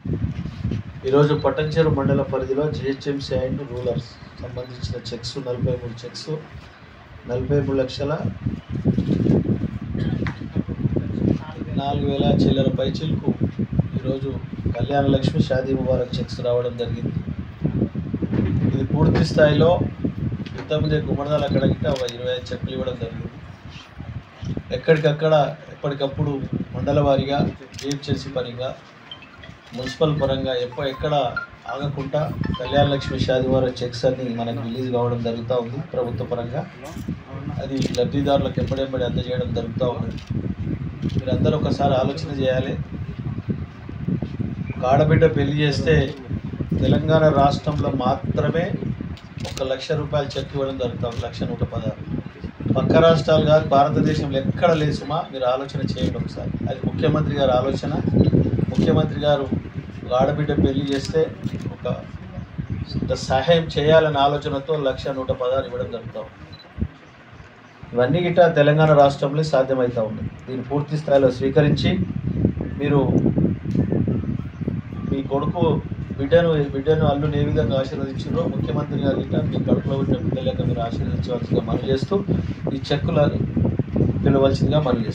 ఈరోజు పట్టంచెరు మండల పరిధిలో జిహెచ్ఎంసీ అండ్ రూలర్స్ సంబంధించిన చెక్స్ నలభై మూడు చెక్స్ నలభై మూడు లక్షల నాలుగు వేల చిల్లర పైచిలకు ఈరోజు కళ్యాణ లక్ష్మి షాదీ ముబారక్ చెక్స్ రావడం జరిగింది ఇది పూర్తి స్థాయిలో ఇంతకుముందే గుమ్మడిదాలు అక్కడ గిట్ట ఒక ఇరవై ఐదు చెక్కులు ఇవ్వడం జరిగింది ఎక్కడికక్కడ ఎప్పటికప్పుడు మండల వారీగా జిహెచ్ఎంసీ పరంగా మున్సిపల్ పరంగా ఎప్ప ఎక్కడ ఆగకుండా కళ్యాణ లక్ష్మి షాది వారి చెక్స్ అన్ని మనకు రిలీజ్ కావడం జరుగుతూ ఉంది ప్రభుత్వ పరంగా అది లబ్ధిదారులకు ఎప్పుడెప్పటి అందజేయడం జరుగుతూ ఉంది మీరందరూ ఒకసారి ఆలోచన చేయాలి ఒక ఆడబిడ్డ పెళ్లి చేస్తే తెలంగాణ రాష్ట్రంలో మాత్రమే ఒక లక్ష రూపాయలు చెక్ ఇవ్వడం జరుగుతుంది లక్ష నూట పదహారు పక్క రాష్ట్రాలు కాదు భారతదేశంలో ఎక్కడ లేదు సుమా మీరు ఆలోచన చేయండి ఒకసారి అది ముఖ్యమంత్రి గారి ఆలోచన ముఖ్యమంత్రి గారు ఒక ఆడబిడ్డ పెళ్లి చేస్తే ఒక ఇంత సహాయం చేయాలనే ఆలోచనతో లక్ష నూట పదహారు ఇవ్వడం జరుగుతాం ఇవన్నీ గిట్ట తెలంగాణ రాష్ట్రంలో సాధ్యమవుతా ఉంది దీన్ని పూర్తి స్థాయిలో స్వీకరించి మీరు మీ కొడుకు బిడ్డను బిడ్డను అల్లుని ఏ విధంగా ఆశీర్వదించారో ముఖ్యమంత్రి గారు గిట్ట మీ కడుపులో ఉన్న బిడ్డలేక మీరు ఆశీర్వదించవలసిందిగా మనవి చేస్తూ ఈ చెక్కులను పిలవలసిందిగా మనవి చేస్తాం